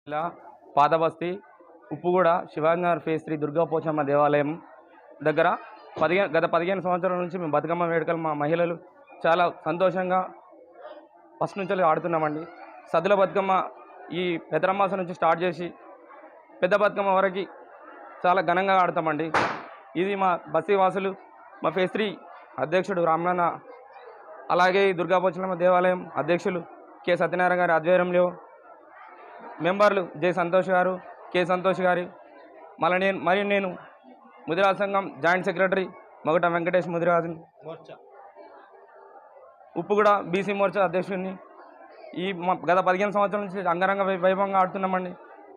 ఇలా Pathabasti Uppuguda Shivanagar phase three Durga Pochamma దేవాలయం దగ్గర పదిహేను గత పదిహేను సంవత్సరాల నుంచి మేము బతుకమ్మ వేడుకలు మా మహిళలు చాలా సంతోషంగా ఫస్ట్ నుంచి ఆడుతున్నామండి సద్దుల బతుకమ్మ ఈ పెదరమాసం నుంచి స్టార్ట్ చేసి పెద్ద బతుకమ్మ వరకు చాలా ఘనంగా ఆడతామండి ఇది మా బస్తీ వాసులు మా ఫేస్ త్రీ అధ్యక్షుడు రామనాన్న అలాగే ఈ దుర్గా పోచమ్మ దేవాలయం అధ్యక్షులు కె సత్యనారాయణ గారి ఆధ్వర్యంలో మెంబర్లు జె సంతోష్ గారు కె సంతోష్ గారి మళ్ళీ నేను మరియు నేను ముదిరాజ్ సంఘం joint secretary Mogata Venkatesh Mudiraj Uppuguda BC Morcha అధ్యక్షుడిని ఈ మా గత పదిహేను సంవత్సరాల నుంచి అంగరంగ వై- వైభవంగా ఆడుతున్నామండి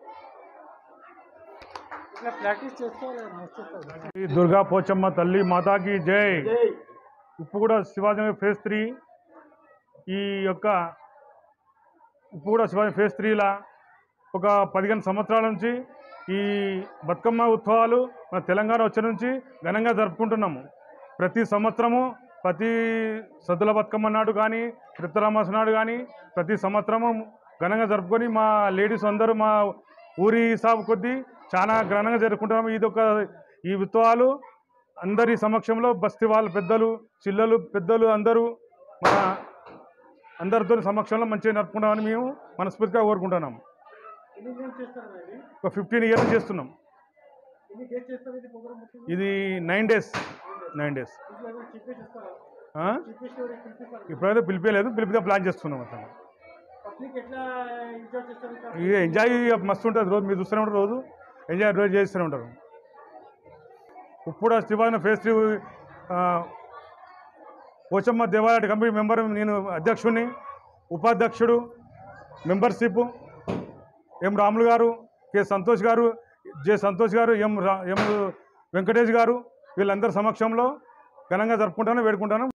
ఇట్లా ప్రాక్టీస్ చేసుకోవాలి మస్తు ఈ దుర్గా పోచమ్మ తల్లి మాతాకి జై ఉప్పుగూడ శివాజీ ఫేజ్ త్రీ ఈ యొక్క ఉప్పుగూడ శివాజీ ఫేజ్ త్రీలా ఒక పదిహేను సంవత్సరాల నుంచి ఈ బతుకమ్మ ఉత్సవాలు మన తెలంగాణ వచ్చే నుంచి ఘనంగా జరుపుకుంటున్నాము ప్రతి సంవత్సరము ప్రతి సద్దుల బతుకమ్మ నాడు కానీ పిత్తరామాస నాడు కానీ ప్రతి సంవత్సరము ఘనంగా జరుపుకొని మా లేడీస్ అందరూ మా ఊరి హిసాబు కొద్దీ చాలా ఘనంగా జరుపుకుంటున్నాము ఇది ఒక ఈ ఉత్సవాలు అందరి సమక్షంలో బస్తీ వాళ్ళ పెద్దలు చిల్లలు పెద్దలు అందరూ మన అందరితో సమక్షంలో మంచిగా నడుపుకుంటామని మేము మనస్ఫూర్తిగా కోరుకుంటున్నాము ఎన్ని గేమ్స్ చేస్తారు ఇది ఒక ఫిఫ్టీన్ ఇయర్స్ చేస్తున్నాం ఎన్ని గేమ్స్ చేస్తారు ఇది ప్రోగ్రామ్ మొత్తం ఇది నైన్ డేస్ నైన్ డేస్ ఇంట్లో ఏమైనా చెప్పేసి ఇస్తారా ఆ? చెప్పేసి ఎవరికి పిలిపిస్తారు ఇప్పుడైతే పిలిపేయలేదు పిలిపితే ప్లాన్ చేస్తున్నాం అసలు పబ్లిక్ ఎట్లా ఎంజాయ్ చేస్తారు ఇంకా? ఇక ఎంజాయ్ మస్తు ఉంటుంది రోజు మీరు చూస్తూనే ఉంటారు రోజు ఎంజాయ్ రోజు చేస్తూనే ఉంటారు ఇప్పుడు శివాజీ ఫేస్ త్రీ ఆ, పోచమ్మ దేవాలయ కమిటీ మెంబర్ నేను అధ్యక్షుడిని ఉపాధ్యక్షుడు మెంబర్షిప్ ఎం రాములు గారు కె సంతోష్ గారు జె సంతోష్ గారు ఎం రా ఎం వెంకటేష్ గారు వీళ్ళందరి సమక్షంలో ఘనంగా జరుపుకుంటాను వేడుకుంటాను